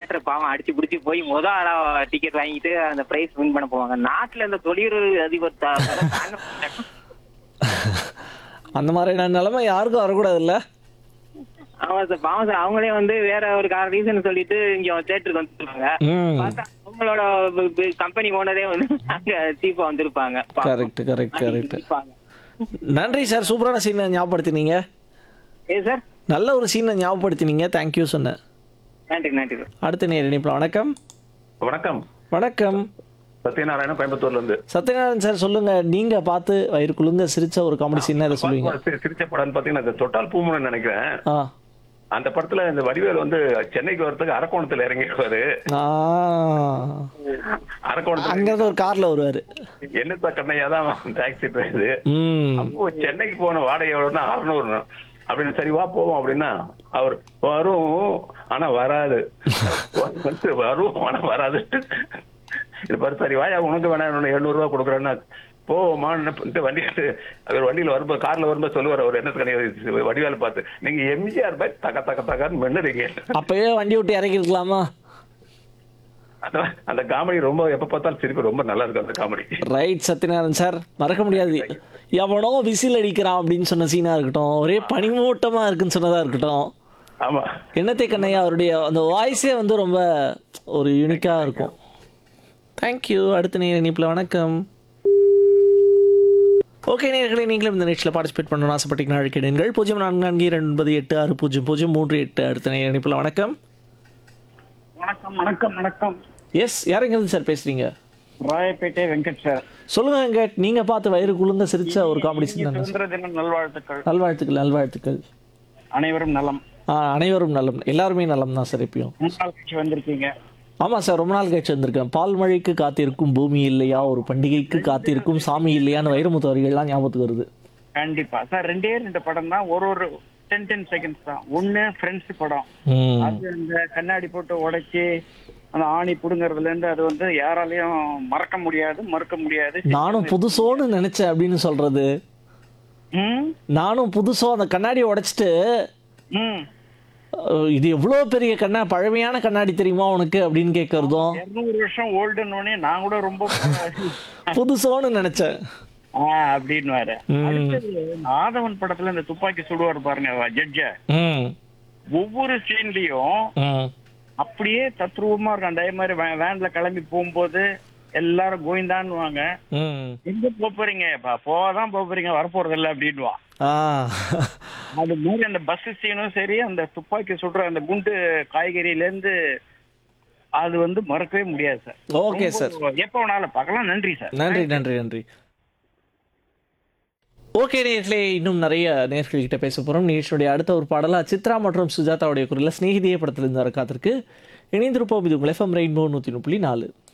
Actor பாவம் அடிச்சு பிடிச்சி போய் முத ஆளா டிக்கெட் வாங்கிட்டு அந்த பிரைஸ் வின் பண்ண போவாங்க நாட்டுல இந்த தொழில் அதிபர் தா- தாங்க மாட்டாங்க. அந்த மாதிரியான நிலைமை யாருக்கும் வரக்கூடாதுல்ல ஆமா சார் பாவம் சார் அவங்களே வந்து வேற ஒரு ரீசன் சொல்லிட்டு இங்க தேட்டருக்கு வந்துருவாங்க ம் பார்த்தா அவங்களோட கம்பெனி ஓனரே வந்து அங்க சீப்பா வந்திருப்பாங்க பாவம். கரெக்ட் கரெக்ட் கரெக்ட் இருப்பாங்க. நன்றி சார் சூப்பரான சீனை ஞாபகப்படுத்தினீங்க ஏ சார் நல்ல ஒரு சீனை ஞாபகப்படுத்தினீங்க தேங்க்யூ சொன்னேன் நன்றி நன்றி சார் அடுத்த நேர் இணைப்பில் வணக்கம் வணக்கம் வணக்கம் சத்யநாராயணன் கோயம்புத்தூர்ல இருந்து சத்யநாராயணன் சார் சொல்லுங்க நீங்க பார்த்து வயிறு குலுங்க சிரிச்ச ஒரு காமெடி சீன் எதை சொல்லுவீங்க சி- சிரிச்ச படம்னு பாத்தீங்கன்னா இந்த தொட்டால் பூமுன்னு நினைக்கிறேன் ஆ அந்த படத்துல இந்த வடிவேல் வந்து சென்னைக்கு வரதுக்கு அரக்கோணத்துல இறங்கிடுவாரு ஆ அரக்கோணத்துல அங்கிருந்து ஒரு கார்ல வருவாரு என்னத்தா கண்ணையா தான் டாக்ஸி டிரைவர் ம் அப்போ சென்னைக்கு போன வாடகை எவ்வளவுன்னா அறுநூறு அப்படின்னு சரி வா போவோம் அப்படின்னா அவர் வரும் ஆனா வராது வந்து வரும் ஆனா வராது இது பாரு சரி வாயா உனக்கு வேணாம் எழுநூறு ரூபா கொடுக்குறேன்னா போமான்னு வண்டி எடுத்து அவர் வண்டியில வரும்போது கார்ல வரும்போது சொல்லுவார் அவர் என்ன கிடையாது வடிவேல பார்த்து நீங்க எம்ஜிஆர் பை தக்க தக்க தக்கன்னு மென்னுறீங்க அப்பயே வண்டி விட்டு இறக்கிருக்கலாமா அந்த அந்த காமெடி ரொம்ப எப்ப பார்த்தாலும் சிரிப்பு ரொம்ப நல்லா இருக்கு அந்த காமெடி ரைட் சத்யநாராயணன் சார் மறக்க முடியாது எவனோ விசில் அடிக்கிறான் அப்படின்னு சொன்ன சீனா இருக்கட்டும் ஒரே பனிமூட்டமா இருக்குன்னு சொன்னதா இருக்கட்டும் ஆமா என்னத்தை கண்ணையா அவருடைய அந்த வாய்ஸே வந்து ரொம்ப ஒரு யூனிக்கா இருக்கும் தேங்க்யூ அடுத்த நேர இணைப்பில் வணக்கம் ஓகே நேர்களை நீங்களும் இந்த நிகழ்ச்சியில் பார்ட்டிசிபேட் பண்ணணும்னு ஆசைப்பட்டீங்கன்னா அழைக்கிடுங்கள் பூஜ்ஜியம் நான்கு நான்கு இரண்டு ஒன்பது எட்டு ஆறு பூஜ்ஜியம் பூஜ்ஜியம் மூன்று எட்டு அடுத்த நேர இணைப்பில் வணக்கம் வணக்கம் வணக்கம் வணக்கம் எஸ் யாருங்கிறது சார் பேசுறீங்க ராயப்பேட்டை வெங்கட் சார் சொல்லுங்க வெங்கட் நீங்க பார்த்து வயிறு குளுந்த சிரிச்ச ஒரு காமெடி சீன் தானே சுதந்திர தின நல்வாழ்த்துக்கள் நல்வாழ்த்துக்கள் நல்வாழ்த்துக்கள் அனைவரும் நலம் ஆ அனைவரும் நலம் எல்லாருமே நலம் தான் சார் எப்பயும் முன்னாள் கட்சி வந்திருக்கீங்க ஆமாம் சார் ரொம்ப நாள் கழிச்சு வந்திருக்கேன் பால் மழைக்கு காத்திருக்கும் பூமி இல்லையா ஒரு பண்டிகைக்கு காத்திருக்கும் சாமி இல்லையான்னு வைரமுத்து வரிகள்லாம் ஞாபகத்துக்கு வருது கண்டிப்பா சார் ரெண்டே ரெண்டு படம் தான் ஒரு ஒரு டென் டென் செகண்ட்ஸ் தான் ஒண்ணு ஃப்ரெண்ட்ஸ் படம் ம் அது அந்த கண்ணாடி போட்டு உடைச்சி அந்த ஆணி புடுங்கறதுல இருந்து அது வந்து யாராலையும் மறக்க முடியாது மறுக்க முடியாது நானும் புதுசோன்னு நினைச்சேன் அப்படின்னு சொல்றது ம் நானும் புதுசோ அந்த கண்ணாடியை உடைச்சிட்டு ம் அஹ், இது எவ்வளோ பெரிய கண்ணா பழமையான கண்ணாடி தெரியுமா உனக்கு அப்படின்னு கேட்கறதும் இருநூறு வருஷம் ஓல்டுன்னு நான் கூட ரொம்ப புதுசோன்னு நினைச்சேன் ஆ அப்படின்னு வேற அடுத்தது ஆதவன் படத்துல இந்த துப்பாக்கி சுடுவார் பாருங்க ஜட்ஜ ம் ஒவ்வொரு சீன்லயும் ம் அப்படியே தத்ரூபமா இருக்கும் அதே மாதிரி வே- வேன்ல கிளம்பி போகும்போது எல்லாரும் கோயிந்தான்னுவாங்க ம் எங்க போப் போறீங்க பா, போதான் போப் போறீங்க வரப்போறது இல்ல அப்படின்வா ஆ அது மாதிரி அந்த பஸ் சீனும் சரி அந்த துப்பாக்கி சுடுற அந்த குண்டு காய்கறியில இருந்து அது வந்து மறக்கவே முடியாது சார் ஓகே சார் ரொம்ப எப்ப வேணாலும் பார்க்கலாம் நன்றி சார் நன்றி நன்றி நன்றி ஓகே நேர்களே இன்னும் நிறைய நேர்கள்கிட்ட பேச போகிறோம் நிகழ்ச்சியுடைய அடுத்த ஒரு பாடலா சித்ரா மற்றும் சுஜாதாவுடைய குரலில் ஸ்நேகிதிய படத்திலிருந்து வர காத்திருக்கு இணைந்திருப்போம் இது உங்கள் எஃப்எம் ரெயின்போ நூற்றி புள்ளி நாலு